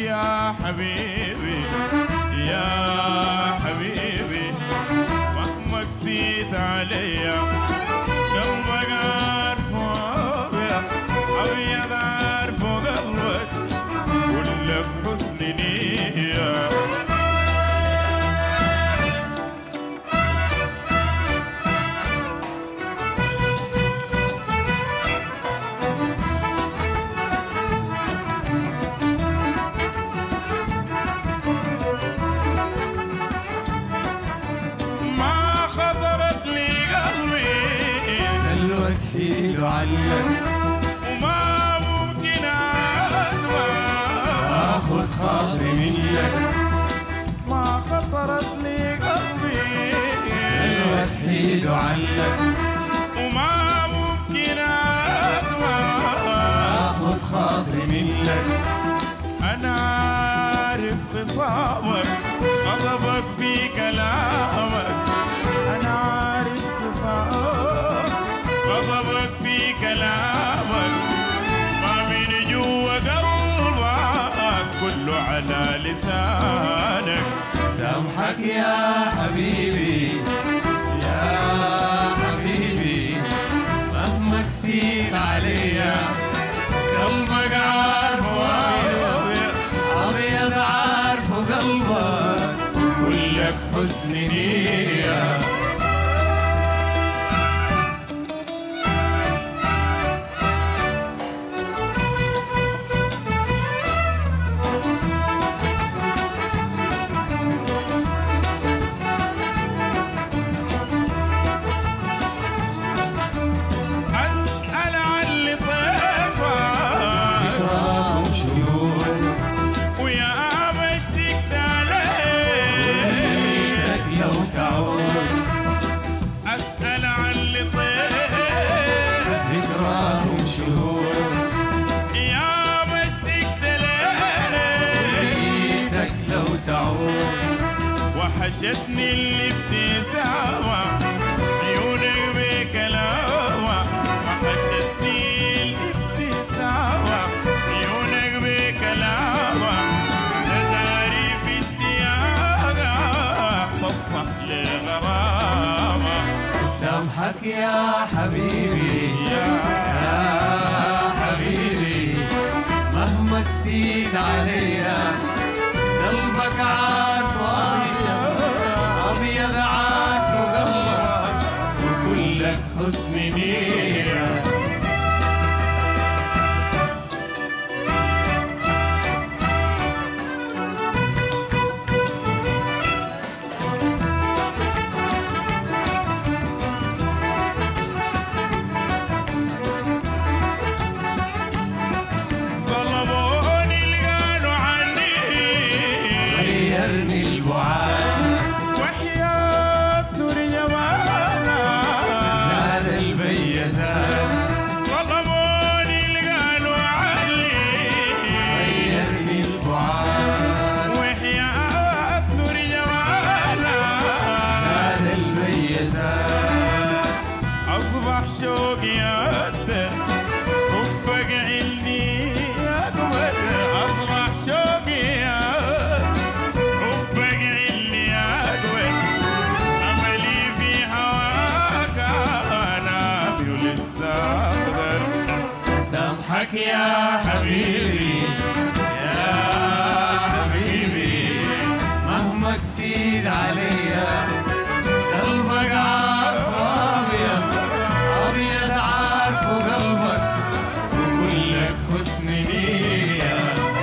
يا حبيبي يا حبيبي مهما قسيت عليا قلبك عارفه أبيض أبيض عارفه قلبك كلك حسن نية ما خطرت لي قلبي سلوة حيله علق وما ممكن أدمع اخذ خاطري منك ما خطرت لي قلبي سلوة حيله علق وما ممكن أدمع اخذ خاطري منك أنا عارف خصامك غضبك في كلامك أنا عارف خصامك غضبك في كلامك ما من جوا قلبك كله على لسانك سامحك يا حبيبي يا حبيبي مهما كسيت عليا قلبك عارفه أبيض أبيض عارفه قلبك كلك حسن نية أسأل عن لطيفك ذكراكم شيوخ ويا ما اشتقت عليك لك لو تعود أسأل عن لطيفك ذكراكم شهور يا ما اشتقت لك لك لو تعود وحشتني الابتسامة عيونك بكلامة وحشتني الابتسامة عيونك بكلامة نداري في اشتياقك تفصح لغرامة سامحك يا حبيبي يا يا حبيبي مهما كسيت عليا قلبك عارف أبيض أبيض عارف قلبك وكلك حسن نية ظلموني اللي قالوا عني غيرني البعاد وحياة نور جمالك زاد البي زاد ظلموني اللي قالوا عني غيرني البعاد وحياة نور جمالك زاد البي زاد أصبح شوقي أقدر حبك عندي أكبر أصبح شوقي أقدر حبك عندي أكبر أملي في هواك أنا ولسه أقدر سامحك يا حبيبي يا حبيبي مهما كسيد عليا قلبك عارف ابيض ابيض عارف قلبك وكلك حسن نية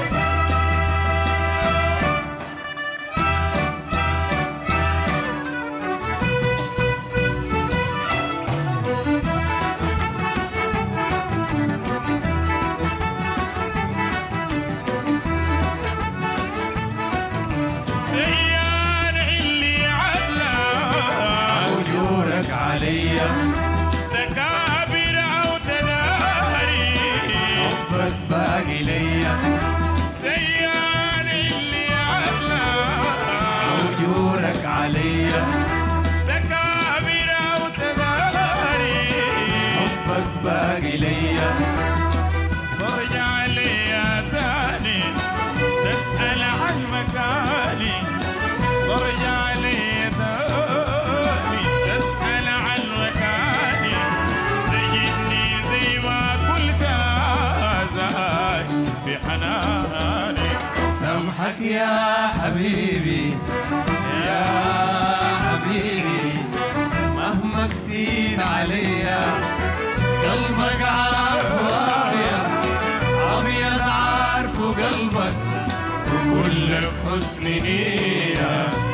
سيان اللي عدلا عيونك عليا تكابر أو تداري حبك باقي ليا سيان اللي عدلا عيونك عليا تكابر أو تداري حبك باقي ليا برجع لي تاني تسأل مكاني وارجع لي تاني تسأل عن مكاني تجدني زي ما قلت زاي بحناني سامحك يا حبيبي يا حبيبي مهما قسيت عليا قلبك عارفه ابيض ابيض عارفه قلبك كل حسن نية